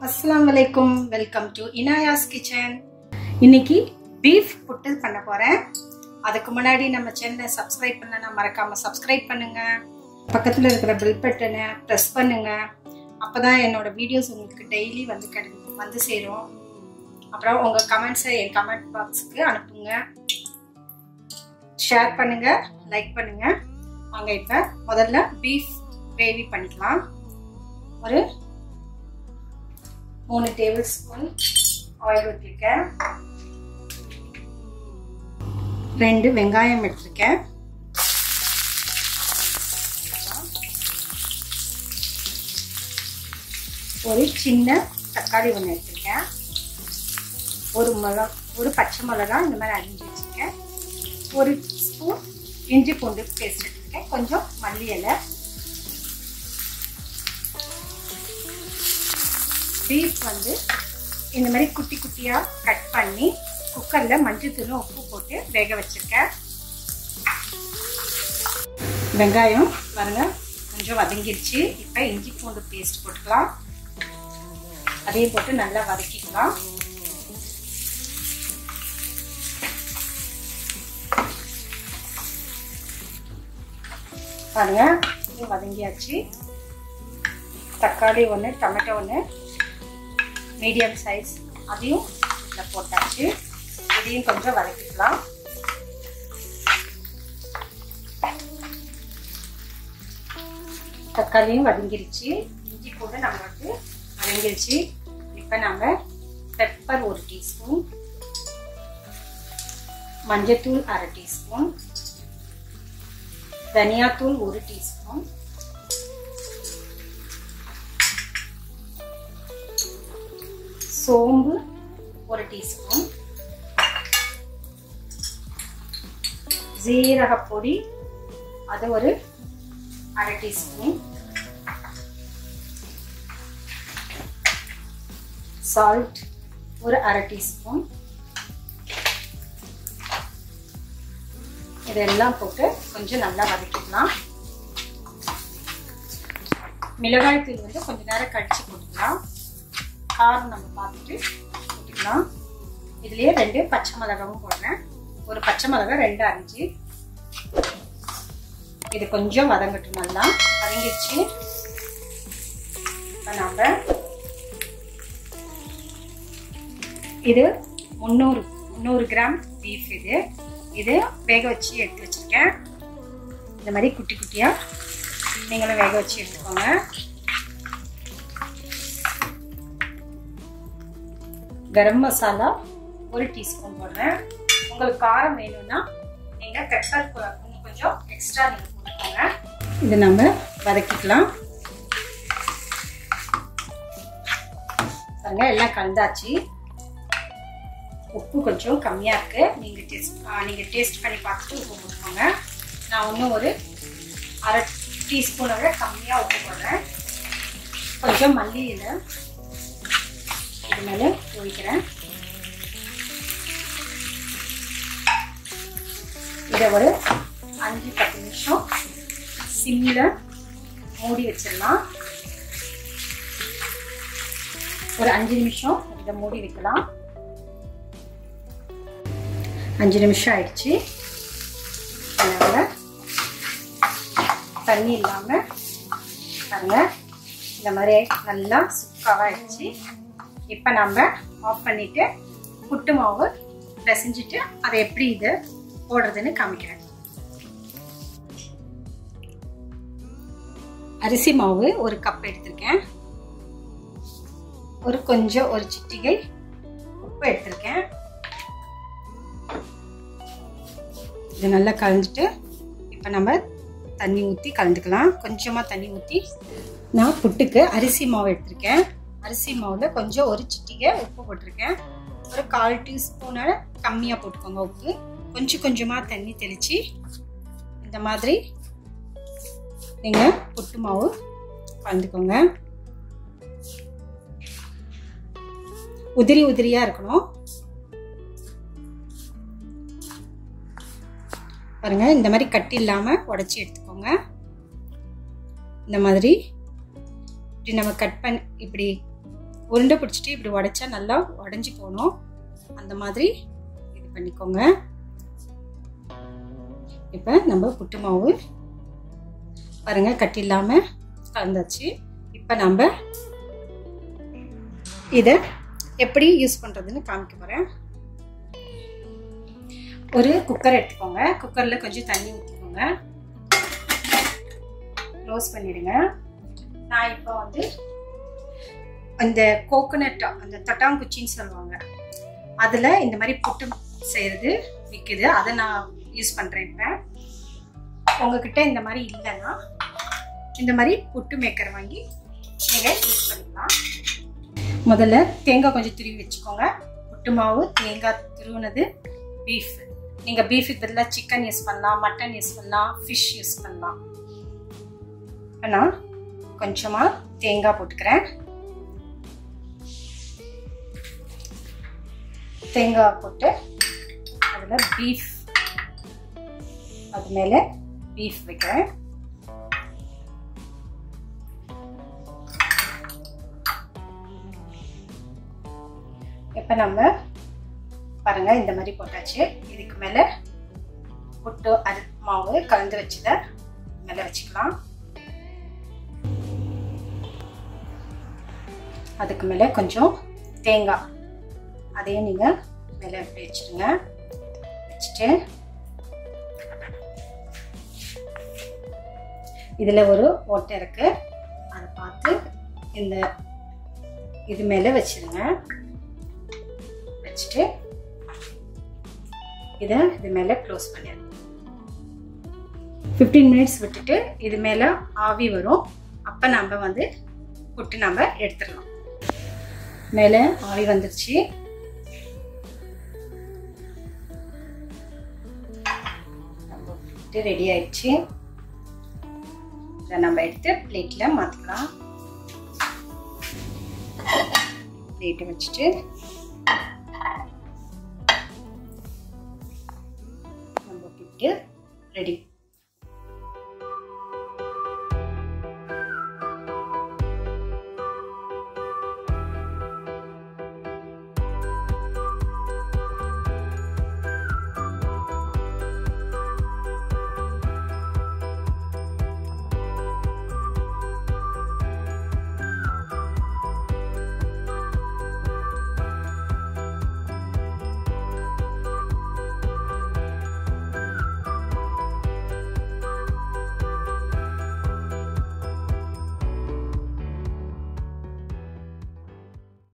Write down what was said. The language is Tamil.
அஸ்ஸலாமு அலைக்கும் வெல்கம் டு இனாயாஸ் கிச்சன் இன்னைக்கு பீஃப் புட்டு பண்ண போறேன் அதுக்கு முன்னாடி நம்ம சேனலை சப்ஸ்கிரைப் பண்ணனா மறக்காம சப்ஸ்கிரைப் பண்ணுங்க பக்கத்துல இருக்கிற பெல் பட்டனை ப்ரெஸ் பண்ணுங்க அப்பதான் என்னோட வீடியோஸ் உங்களுக்கு டெய்லி வந்து கிடை வந்து சேரும் அப்புறம் உங்க கமெண்ட்ஸை என் கமெண்ட் பாக்ஸுக்கு அனுப்புங்க ஷேர் பண்ணுங்க லைக் பண்ணுங்க வாங்க இப்ப முதல்ல பீஃப் கிரேவி பண்ணிக்கலாம் ஒரு மூணு டேபிள் ஸ்பூன் ஆயில் ஊற்றிருக்கேன் ரெண்டு வெங்காயம் எடுத்திருக்கேன் ஒரு சின்ன தக்காளி ஒன்று எடுத்திருக்கேன் ஒரு மிளகா ஒரு பச்சை மிளகா இந்த மாதிரி அரிஞ்சு வச்சுருக்கேன் ஒரு ஸ்பூன் இஞ்சி பூண்டு பேஸ்ட் எடுத்திருக்கேன் கொஞ்சம் மல்லி இலை பீஃப் வந்து இந்த மாதிரி குட்டி குட்டியாக கட் பண்ணி குக்கரில் மஞ்சள் தூளும் உப்பு போட்டு வேக வச்சுருக்கேன் வெங்காயம் பாருங்க கொஞ்சம் வதங்கிடுச்சு இப்போ இஞ்சி பூண்டு பேஸ்ட் போட்டுக்கலாம் அதையும் போட்டு நல்லா வதக்கிக்கலாம் பாருங்க இது வதங்கியாச்சு தக்காளி ஒன்று டொமேட்டோ ஒன்று மீடியம் சைஸ் அதையும் இதில் போட்டாச்சு இதையும் கொஞ்சம் வதக்கிக்கலாம் தக்காளியும் வதங்கிருச்சு இஞ்சி கூட நம்ம வந்து வதங்கிருச்சு இப்போ நம்ம பெப்பர் ஒரு டீஸ்பூன் மஞ்சத்தூள் அரை டீஸ்பூன் தனியாத்தூள் ஒரு டீஸ்பூன் சோம்பு ஒரு டீஸ்பூன் ஜீரகப்பொடி அது ஒரு அரை டீஸ்பூன் சால்ட் ஒரு அரை டீஸ்பூன் இதெல்லாம் போட்டு கொஞ்சம் நல்லா வதக்கிக்கலாம் மிளகாய் தூள் வந்து கொஞ்ச நேரம் கடிச்சு போட்டுக்கலாம் காரம் நம்ம பார்த்துட்டு போட்டுக்கலாம் இதுலேயே ரெண்டு பச்சை மிளகாவும் போடுறேன் ஒரு பச்சை மிளகா ரெண்டு அரிஞ்சு இது கொஞ்சம் வதங்கட்டும் நல்லா வதங்கிடுச்சு இப்போ நம்ம இது முந்நூறு முந்நூறு கிராம் பீஃப் இது இது வேக வச்சு எடுத்து வச்சுருக்கேன் இந்த மாதிரி குட்டி குட்டியாக நீங்களும் வேக வச்சு எடுத்துக்கோங்க கரம் மசாலா ஒரு டீஸ்பூன் போடுறேன் உங்களுக்கு காரம் வேணும்னா நீங்கள் பெப்பர் இன்னும் கொஞ்சம் எக்ஸ்ட்ரா நீங்கள் போட்டுக்கோங்க இதை நம்ம வதக்கிக்கலாம் பாருங்க எல்லாம் கலந்தாச்சு உப்பு கொஞ்சம் கம்மியாக இருக்குது நீங்கள் டேஸ்ட் நீங்கள் டேஸ்ட் பண்ணி பார்த்துட்டு உப்பு போட்டுக்கோங்க நான் இன்னும் ஒரு அரை டீஸ்பூனை விட கம்மியாக உப்பு போடுறேன் கொஞ்சம் மல்லி இலை இது மேலே தூவிக்கிறேன் இதை ஒரு அஞ்சு பத்து நிமிஷம் சிம்மில் மூடி வச்சிடலாம் ஒரு அஞ்சு நிமிஷம் இதை மூடி வைக்கலாம் அஞ்சு நிமிஷம் ஆயிடுச்சு அதனால் தண்ணி இல்லாமல் பாருங்க இந்த மாதிரி நல்லா சுக்காவாக ஆயிடுச்சு இப்போ நம்ம ஆஃப் பண்ணிவிட்டு புட்டு மாவு பிசைஞ்சிட்டு அதை எப்படி இது போடுறதுன்னு காமிக்கிறேன் அரிசி மாவு ஒரு கப் எடுத்திருக்கேன் ஒரு கொஞ்சம் ஒரு சிட்டிகை உப்பு எடுத்திருக்கேன் இது நல்லா கலந்துட்டு இப்போ நம்ம தண்ணி ஊற்றி கலந்துக்கலாம் கொஞ்சமாக தண்ணி ஊற்றி நான் புட்டுக்கு அரிசி மாவு எடுத்திருக்கேன் அரிசி மாவில் கொஞ்சம் ஒரு சிட்டிகை உப்பு போட்டிருக்கேன் ஒரு கால் டீஸ்பூனோட கம்மியாக போட்டுக்கோங்க உப்பு கொஞ்சம் கொஞ்சமாக தண்ணி தெளித்து இந்த மாதிரி நீங்கள் புட்டு மாவு கலந்துக்கோங்க உதிரி உதிரியாக இருக்கணும் பாருங்க இந்த மாதிரி கட்டி இல்லாமல் உடச்சி எடுத்துக்கோங்க இந்த மாதிரி இப்படி நம்ம கட் பண்ணி இப்படி உருண்டை பிடிச்சிட்டு இப்படி உடைச்சா நல்லா உடஞ்சி போகணும் அந்த மாதிரி இது பண்ணிக்கோங்க இப்போ நம்ம புட்டு மாவு பாருங்க கட்டி இல்லாம கலந்தாச்சு இப்போ நம்ம இதை எப்படி யூஸ் பண்ணுறதுன்னு காமிக்க போகிறேன் ஒரு குக்கர் எடுத்துக்கோங்க குக்கரில் கொஞ்சம் தண்ணி ஊற்றிக்கோங்க க்ளோஸ் பண்ணிடுங்க நான் இப்போ வந்து அந்த கோகோனட் அந்த தட்டாங்குச்சின்னு சொல்லுவாங்க அதில் இந்த மாதிரி புட்டு செய்கிறது விற்குது அதை நான் யூஸ் பண்ணுறேன் இப்போ உங்ககிட்ட இந்த மாதிரி இல்லைன்னா இந்த மாதிரி புட்டு மேக்கர் வாங்கி நீங்கள் யூஸ் பண்ணிக்கலாம் முதல்ல தேங்காய் கொஞ்சம் துருவி வச்சுக்கோங்க புட்டு மாவு தேங்காய் துருவினது பீஃப் நீங்கள் பீஃபுக்கு பதிலாக சிக்கன் யூஸ் பண்ணலாம் மட்டன் யூஸ் பண்ணலாம் ஃபிஷ் யூஸ் பண்ணலாம் நான் கொஞ்சமாக தேங்காய் போட்டுக்கிறேன் தேங்காய் போட்டு அதில் பீஃப் அது மேலே பீஃப் வைக்கிறேன் இப்போ நம்ம பாருங்க இந்த மாதிரி போட்டாச்சு இதுக்கு மேலே புட்டு அரி மாவு கலந்து வச்சதை மேலே வச்சுக்கலாம் அதுக்கு மேலே கொஞ்சம் தேங்காய் அதையும் நீங்கள் மேலே எப்படி வச்சுருங்க வச்சுட்டு இதில் ஒரு ஓட்டை இருக்கு அதை பார்த்து இந்த இது மேலே வச்சிருங்க வச்சுட்டு இதை இது மேலே க்ளோஸ் பண்ணிடுங்க ஃபிஃப்டீன் மினிட்ஸ் விட்டுட்டு இது மேலே ஆவி வரும் அப்போ நம்ம வந்து புட்டு நம்ம எடுத்துடலாம் மேலே ஆவி வந்துருச்சு நம்ம புட்டு ரெடி ஆயிடுச்சு இதை நம்ம எடுத்து பிளேட்டில் மாற்றிக்கலாம் பிளேட்டை வச்சுட்டு நம்ம புட்டு ரெடி